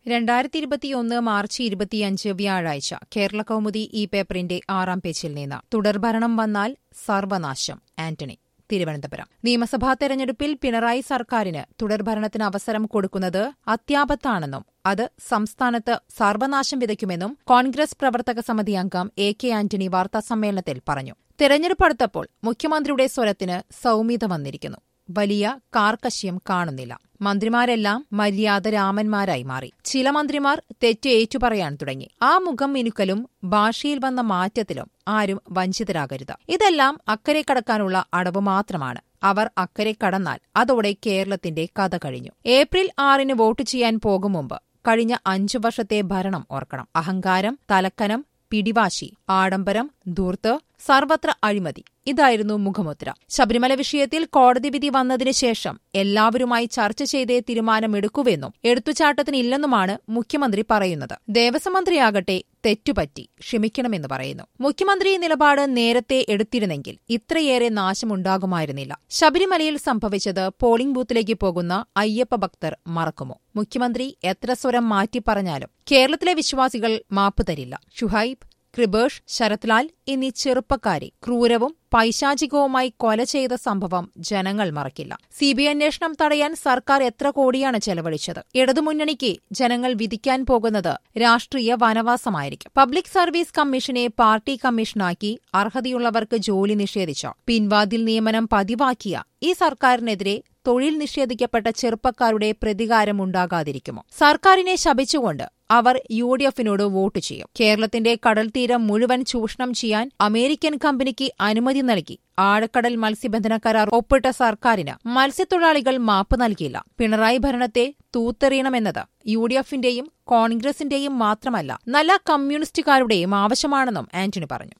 രണ്ടായിരത്തി ഇരുപത്തിയൊന്ന് മാർച്ച് ഇരുപത്തിയഞ്ച് വ്യാഴാഴ്ച കേരള കൗമുദി ഈ പേപ്പറിന്റെ ആറാം പേജിൽ നിന്ന് തുടർഭരണം വന്നാൽ സർവനാശം ആന്റണി തിരുവനന്തപുരം നിയമസഭാ തെരഞ്ഞെടുപ്പിൽ പിണറായി സർക്കാരിന് തുടർഭരണത്തിന് അവസരം കൊടുക്കുന്നത് അത്യാപത്താണെന്നും അത് സംസ്ഥാനത്ത് സർവനാശം വിതയ്ക്കുമെന്നും കോൺഗ്രസ് പ്രവർത്തക സമിതി അംഗം എ കെ ആന്റണി വാർത്താസമ്മേളനത്തിൽ പറഞ്ഞു തെരഞ്ഞെടുപ്പ് അടുത്തപ്പോൾ മുഖ്യമന്ത്രിയുടെ സ്വരത്തിന് സൗമ്യത വന്നിരിക്കുന്നു വലിയ കാർക്കശ്യം കാണുന്നില്ല മന്ത്രിമാരെല്ലാം മര്യാദ രാമന്മാരായി മാറി ചില മന്ത്രിമാർ തെറ്റ് ഏറ്റുപറയാൻ തുടങ്ങി ആ മുഖം മിനുക്കലും ഭാഷയിൽ വന്ന മാറ്റത്തിലും ആരും വഞ്ചിതരാകരുത് ഇതെല്ലാം അക്കരെ കടക്കാനുള്ള അടവ് മാത്രമാണ് അവർ അക്കരെ കടന്നാൽ അതോടെ കേരളത്തിന്റെ കഥ കഴിഞ്ഞു ഏപ്രിൽ ആറിന് വോട്ട് ചെയ്യാൻ പോകും മുമ്പ് കഴിഞ്ഞ അഞ്ചു വർഷത്തെ ഭരണം ഓർക്കണം അഹങ്കാരം തലക്കനം പിടിവാശി ആഡംബരം ധൂർത്ത് സർവത്ര അഴിമതി ഇതായിരുന്നു മുഖമുദ്ര ശബരിമല വിഷയത്തിൽ കോടതി വിധി വന്നതിന് ശേഷം എല്ലാവരുമായി ചർച്ച ചെയ്തേ തീരുമാനമെടുക്കുവെന്നും എടുത്തുചാട്ടത്തിനില്ലെന്നുമാണ് മുഖ്യമന്ത്രി പറയുന്നത് ദേവസ്വം മന്ത്രിയാകട്ടെ തെറ്റുപറ്റി ക്ഷമിക്കണമെന്ന് പറയുന്നു മുഖ്യമന്ത്രി നിലപാട് നേരത്തെ എടുത്തിരുന്നെങ്കിൽ ഇത്രയേറെ നാശമുണ്ടാകുമായിരുന്നില്ല ശബരിമലയിൽ സംഭവിച്ചത് പോളിംഗ് ബൂത്തിലേക്ക് പോകുന്ന അയ്യപ്പ ഭക്തർ മറക്കുമോ മുഖ്യമന്ത്രി എത്ര സ്വരം മാറ്റിപ്പറഞ്ഞാലും കേരളത്തിലെ വിശ്വാസികൾ മാപ്പ് തരില്ല ഷുഹൈബ് കൃപേഷ് ശരത്ലാൽ എന്നീ ചെറുപ്പക്കാരെ ക്രൂരവും പൈശാചികവുമായി കൊല ചെയ്ത സംഭവം ജനങ്ങൾ മറക്കില്ല സിബിഐ അന്വേഷണം തടയാൻ സർക്കാർ എത്ര കോടിയാണ് ചെലവഴിച്ചത് ഇടതുമുന്നണിക്ക് ജനങ്ങൾ വിധിക്കാൻ പോകുന്നത് രാഷ്ട്രീയ വനവാസമായിരിക്കും പബ്ലിക് സർവീസ് കമ്മീഷനെ പാർട്ടി കമ്മീഷനാക്കി അർഹതയുള്ളവർക്ക് ജോലി നിഷേധിച്ച പിൻവാതിൽ നിയമനം പതിവാക്കിയ ഈ സർക്കാരിനെതിരെ തൊഴിൽ നിഷേധിക്കപ്പെട്ട ചെറുപ്പക്കാരുടെ പ്രതികാരമുണ്ടാകാതിരിക്കുമോ സർക്കാരിനെ ശപിച്ചുകൊണ്ട് അവർ യു ഡി എഫിനോട് വോട്ട് ചെയ്യും കേരളത്തിന്റെ കടൽത്തീരം മുഴുവൻ ചൂഷണം ചെയ്യാൻ അമേരിക്കൻ കമ്പനിക്ക് അനുമതി നൽകി ആഴക്കടൽ മത്സ്യബന്ധന കരാർ ഒപ്പിട്ട സർക്കാരിന് മത്സ്യത്തൊഴിലാളികൾ മാപ്പ് നൽകിയില്ല പിണറായി ഭരണത്തെ തൂത്തെറിയണമെന്നത് യു ഡി എഫിന്റെയും കോൺഗ്രസിന്റെയും മാത്രമല്ല നല്ല കമ്മ്യൂണിസ്റ്റുകാരുടെയും ആവശ്യമാണെന്നും ആന്റണി പറഞ്ഞു